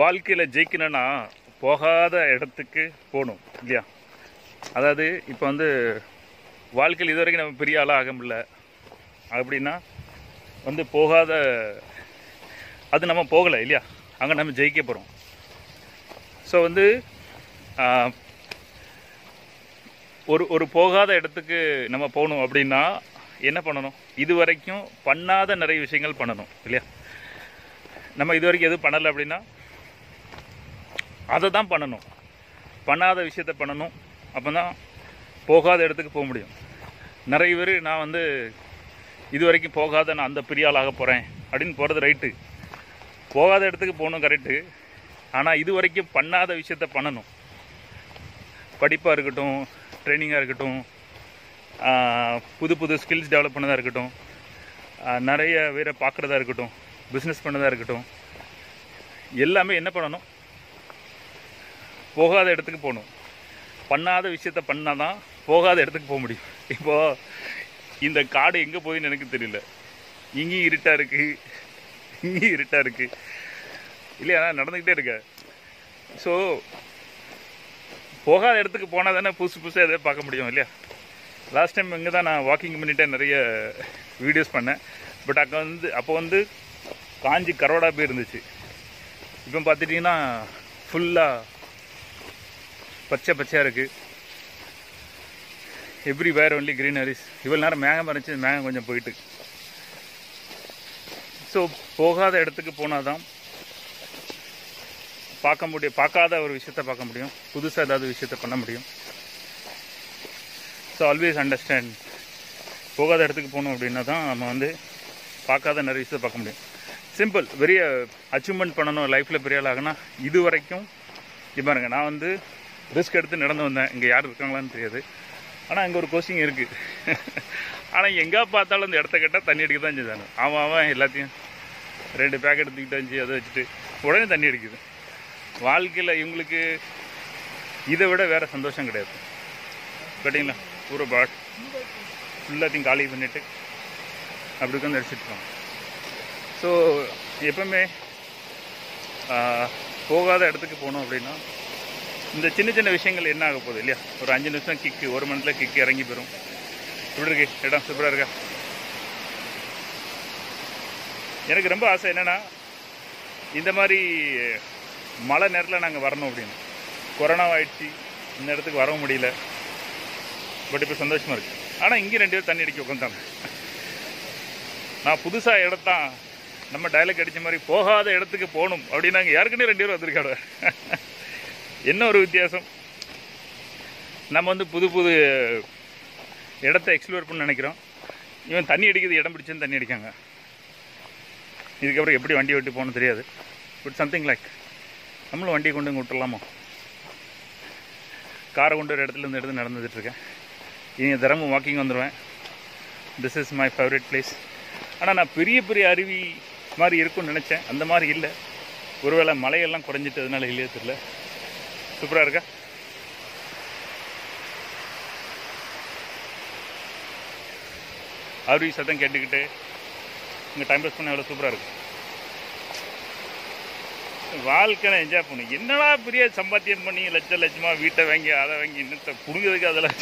வாழ்க்கையில் ஜெயிக்கணும்னா போகாத இடத்துக்கு போகணும் இல்லையா அதாவது இப்போ வந்து வாழ்க்கையில் இது வரைக்கும் நம்ம பெரிய ஆளாக ஆக முடியல அப்படின்னா வந்து போகாத அது நம்ம போகலை இல்லையா அங்கே நம்ம ஜெயிக்க போகிறோம் ஸோ வந்து ஆஹ், ஒரு ஒரு போகாத இடத்துக்கு நம்ம போகணும் அப்படின்னா என்ன பண்ணணும் இது வரைக்கும் பண்ணாத நிறைய விஷயங்கள் பண்ணணும் இல்லையா நம்ம இது வரைக்கும் எதுவும் பண்ணலை அப்படின்னா அதை தான் பண்ணணும் பண்ணாத விஷயத்த பண்ணணும் அப்போ தான் போகாத இடத்துக்கு போக முடியும் நிறைய பேர் நான் வந்து இது வரைக்கும் போகாத நான் அந்த பெரிய ஆளாக போகிறேன் அப்படின்னு போகிறது ரைட்டு போகாத இடத்துக்கு போகணும் கரெக்டு ஆனால் இது வரைக்கும் பண்ணாத விஷயத்த பண்ணணும் படிப்பாக இருக்கட்டும் ட்ரைனிங்காக இருக்கட்டும் ஆஹ், புது புது ஸ்கில்ஸ் டெவலப் பண்ணதாக இருக்கட்டும் ஆஹ், நிறைய பேரை பார்க்குறதா இருக்கட்டும் பிஸ்னஸ் பண்ணதாக இருக்கட்டும் எல்லாமே என்ன பண்ணணும் போகாத இடத்துக்கு போகணும் பண்ணாத விஷயத்த பண்ணால் தான் போகாத இடத்துக்கு போக முடியும் இப்போது இந்த காடு எங்கே போகுதுன்னு எனக்கு தெரியல இங்கேயும் இருட்டாக இருக்குது இங்கேயும் இருட்டாக இருக்குது இல்லையா நான் நடந்துக்கிட்டே இருக்கேன் ஸோ போகாத இடத்துக்கு போனால் தானே புதுசு புதுசாக எதாவது பார்க்க முடியும் இல்லையா லாஸ்ட் டைம் இங்கே தான் நான் வாக்கிங் பண்ணிட்டு நிறைய வீடியோஸ் பண்ணேன் பட் அங்கே வந்து அப்போ வந்து காஞ்சி கரோடா போய் இருந்துச்சு இப்போ பார்த்துட்டிங்கன்னா ஃபுல்லாக பச்சை பச்சையாக இருக்குது எவ்ரி வேர் ஒன்லி க்ரீனரிஸ் இவ்வளோ நேரம் மேகம் இருந்துச்சு மேகம் கொஞ்சம் போயிட்டு ஸோ போகாத இடத்துக்கு போனால் தான் பார்க்க முடியும் பார்க்காத ஒரு விஷயத்த பார்க்க முடியும் புதுசாக ஏதாவது விஷயத்த பண்ண முடியும் ஸோ ஆல்வேஸ் அண்டர்ஸ்டாண்ட் போகாத இடத்துக்கு போகணும் அப்படின்னா தான் நம்ம வந்து பார்க்காத நிறைய விஷயத்தை பார்க்க முடியும் சிம்பிள் பெரிய அச்சீவ்மெண்ட் பண்ணணும் லைஃப்பில் பெரிய ஆள் ஆகுனா இது வரைக்கும் இது பாருங்க நான் வந்து ரிஸ்க் எடுத்து நடந்து வந்தேன் இங்கே யார் இருக்காங்களான்னு தெரியாது ஆனால் அங்கே ஒரு கோச்சிங் இருக்குது ஆனால் எங்கே பார்த்தாலும் அந்த இடத்த கேட்டால் தண்ணி அடிக்க தான் செஞ்சானு அவன் அவன் எல்லாத்தையும் ரெண்டு பேக்கெட் தூக்கிட்டு வந்து அதை வச்சுட்டு உடனே தண்ணி அடிக்குது வாழ்க்கையில் இவங்களுக்கு இதை விட வேறு சந்தோஷம் கிடையாது கேட்டிங்களா பூரா பாட் ஃபுல்லாத்தையும் காலி பண்ணிவிட்டு அப்படி உட்காந்து அடிச்சிட்ருக்கோம் ஸோ எப்பவுமே ஆஹ், போகாத இடத்துக்கு போகணும் அப்படின்னா இந்த சின்ன சின்ன விஷயங்கள் என்ன ஆக போகுது இல்லையா ஒரு அஞ்சு நிமிஷம் கிக்கு ஒரு மணி நேரத்தில் கிக்கு இறங்கி போயிடும் எப்படி இருக்கு இடம் சூப்பராக இருக்கா எனக்கு ரொம்ப ஆசை என்னென்னா இந்த மாதிரி மழை நேரத்தில் நாங்கள் வரணும் அப்படின்னு கொரோனா ஆயிடுச்சு இந்த இடத்துக்கு வர முடியல பட் இப்போ சந்தோஷமாக இருக்குது ஆனால் இங்கேயும் ரெண்டு பேர் தண்ணி அடிக்க உட்காந்தாங்க நான் புதுசாக இடத்தான் நம்ம டயலாக் அடித்த மாதிரி போகாத இடத்துக்கு போகணும் அப்படின்னு நாங்கள் ஏற்கனவே ரெண்டு பேரும் வந்திருக்காங்க என்ன ஒரு வித்தியாசம் நம்ம வந்து புது புது இடத்த எக்ஸ்ப்ளோர் பண்ண நினைக்கிறோம் இவன் தண்ணி அடிக்கிறது இடம் பிடிச்சுன்னு தண்ணி அடிக்காங்க இதுக்கப்புறம் எப்படி வண்டி ஓட்டி போகணும் தெரியாது பட் சம்திங் லைக் நம்மளும் வண்டியை கொண்டு இங்கே விட்டுலாமோ காரை கொண்டு ஒரு இடத்துல இருந்து இடத்துல நடந்துட்டு இருக்கேன் இனி தினமும் வாக்கிங் வந்துடுவேன் this is my favourite place ஆனால் நான் பெரிய பெரிய அருவி மாதிரி இருக்கும்னு நினச்சேன் அந்த மாதிரி இல்லை ஒருவேளை மலையெல்லாம் குறைஞ்சிட்டு அதனால இல்லையே தெரியல சூப்பராக இருக்கா அருவி சத்தம் கேட்டுக்கிட்டு இங்கே டைம் பாஸ் பண்ண எவ்வளோ சூப்பராக இருக்கும் வாழ்க்கையை என்ஜாய் பண்ணும் என்னடா பெரிய சம்பாத்தியம் பண்ணி லட்ச லட்சமாக வீட்டை வாங்கி அதை வாங்கி இன்னத்தை புடுங்கிறதுக்கு அதெல்லாம்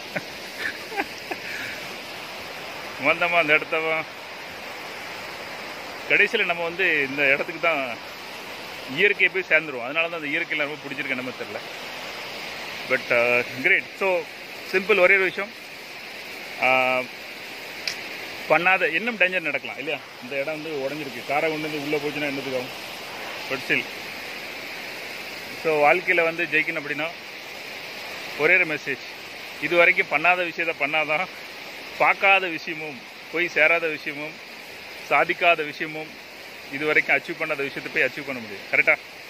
வந்தோமா அந்த இடத்தவா கடைசியில் நம்ம வந்து இந்த இடத்துக்கு தான் இயற்கையை போய் சேர்ந்துருவோம் அதனால தான் அந்த இயற்கையில் ரொம்ப பிடிச்சிருக்கு நம்ம தெரில பட் கிரேட் ஸோ சிம்பிள் ஒரே ஒரு விஷயம் ஆஹ், பண்ணாத இன்னும் டேஞ்சர் நடக்கலாம் இல்லையா இந்த இடம் வந்து உடஞ்சிருக்கு காரை கொண்டு வந்து உள்ளே போச்சுன்னா என்னத்துக்கு ஆகும் பட் ஸ்டில் ஸோ வாழ்க்கையில் வந்து ஜெயிக்கணும் அப்படின்னா ஒரே ஒரு மெசேஜ் இது வரைக்கும் பண்ணாத விஷயத்த பண்ணாதான் பார்க்காத விஷயமும் போய் சேராத விஷயமும் சாதிக்காத விஷயமும் இது வரைக்கும் அச்சீவ் பண்ணாத விஷயத்தை போய் அச்சீவ் பண்ண முடியும் கரெக்டாக